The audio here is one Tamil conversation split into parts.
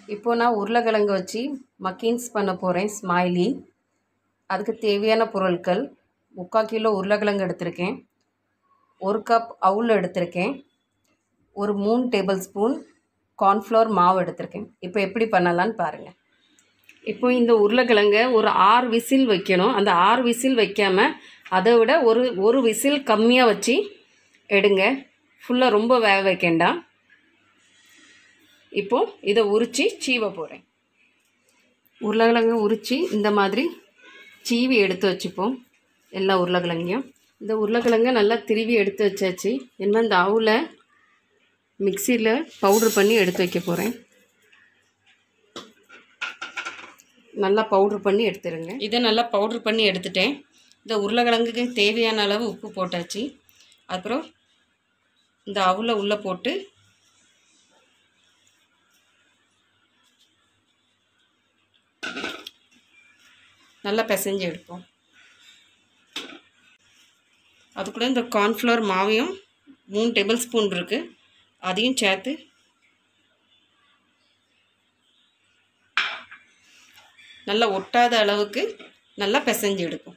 இப்போ நான் உருளைக்கிழங்கு வச்சு மக்கீன்ஸ் பண்ண போகிறேன் ஸ்மைலி அதுக்கு தேவையான பொருட்கள் முக்கால் கிலோ உருளைக்கிழங்கு எடுத்திருக்கேன் ஒரு கப் அவுல் எடுத்திருக்கேன் ஒரு மூணு டேபிள் ஸ்பூன் கார்ன்ஃப்ளவர் மாவு எடுத்திருக்கேன் இப்போ எப்படி பண்ணலான்னு பாருங்கள் இப்போ இந்த உருளைக்கிழங்க ஒரு ஆறு விசில் வைக்கணும் அந்த ஆறு விசில் வைக்காமல் அதை விட ஒரு ஒரு விசில் கம்மியாக வச்சு எடுங்க ஃபுல்லாக ரொம்ப வேக வைக்கண்டாம் இப்போ இதை உரித்து சீவ போகிறேன் உருளைக்கிழங்கு உரித்து இந்த மாதிரி சீவி எடுத்து வச்சுப்போம் எல்லா உருளைக்கிழங்கையும் இந்த உருளைக்கிழங்க நல்லா திருவி எடுத்து வச்சாச்சு என்ன இந்த அவுல மிக்சியில் பவுட்ரு பண்ணி எடுத்து வைக்க போகிறேன் நல்லா பவுட்ரு பண்ணி எடுத்துருங்க இதை நல்லா பவுட்ரு பண்ணி எடுத்துட்டேன் இந்த உருளைக்கிழங்குக்கு தேவையான அளவு உப்பு போட்டாச்சு அப்புறம் இந்த அவுல உள்ளே போட்டு நல்லா பிசைஞ்சு எடுப்போம் அது கூட இந்த கார்ன்ஃப்ளவர் மாவையும் மூணு டேபிள் ஸ்பூன் இருக்குது அதையும் சேர்த்து நல்லா ஒட்டாத அளவுக்கு நல்லா பிசைஞ்சு எடுக்கும்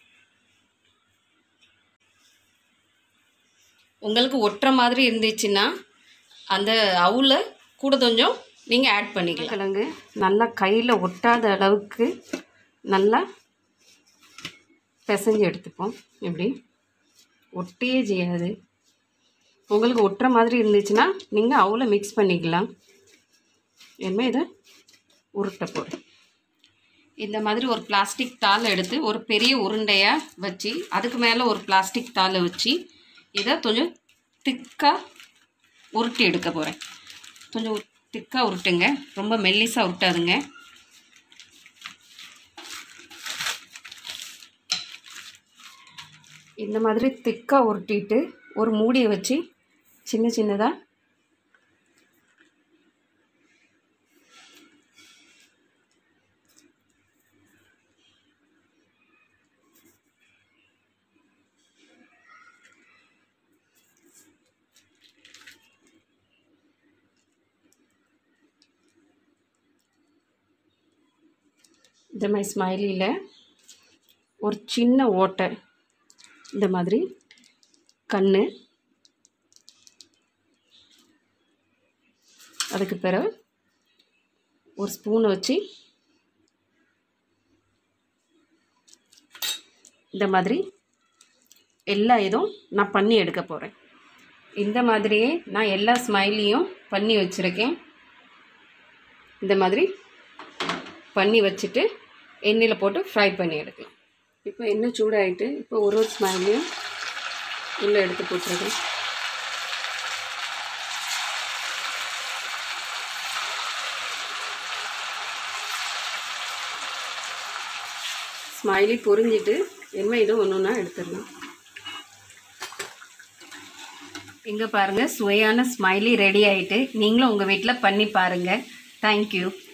உங்களுக்கு ஒட்டுற மாதிரி இருந்துச்சுன்னா அந்த அவுல கூட கொஞ்சம் நீங்கள் ஆட் பண்ணிக்கலாம் கிழங்கு நல்லா கையில் ஒட்டாத அளவுக்கு நல்லா பிசைஞ்சு எடுத்துப்போம் இப்படி ஒட்டியே செய்யாது உங்களுக்கு ஒட்டுற மாதிரி இருந்துச்சுன்னா நீங்கள் அவுல மிக்ஸ் பண்ணிக்கலாம் இனிமே இதை உருட்ட போகிறேன் இந்த மாதிரி ஒரு பிளாஸ்டிக் தாள் எடுத்து ஒரு பெரிய உருண்டையாக வச்சு அதுக்கு மேலே ஒரு பிளாஸ்டிக் தாளை வச்சு இதை கொஞ்சம் திக்காக உருட்டி எடுக்க போகிறேன் கொஞ்சம் திக்காக உருட்டுங்க ரொம்ப மெல்லிஸாக உருட்டாதுங்க இந்த மாதிரி திக்காக உருட்டிட்டு ஒரு மூடியை வச்சு சின்ன சின்னதாக இந்த மாதிரி ஸ்மைலியில் ஒரு சின்ன ஓட்டை இந்த மாதிரி கண் அதுக்கு பிறகு ஒரு ஸ்பூனை வச்சு இந்த மாதிரி எல்லா இதுவும் நான் பண்ணி எடுக்க போகிறேன் இந்த மாதிரியே நான் எல்லா ஸ்மைலியும் பண்ணி வச்சுருக்கேன் இந்த மாதிரி பண்ணி வச்சுட்டு எண்ணெயில் போட்டு ஃப்ரை பண்ணி எடுக்கலாம் இப்போ எண்ணெய் சூடாகிட்டு இப்போ ஒரு ஒரு ஸ்மைலையும் உள்ளே எடுத்து போட்டுருக்கேன் ஸ்மைலி பொரிஞ்சிட்டு என்ன இதோ ஒன்று ஒன்றா எடுத்துடலாம் இங்கே பாருங்கள் சுவையான ஸ்மைலி ரெடி ஆகிட்டு நீங்களும் உங்கள் வீட்டில் பண்ணி பாருங்கள் தேங்க்யூ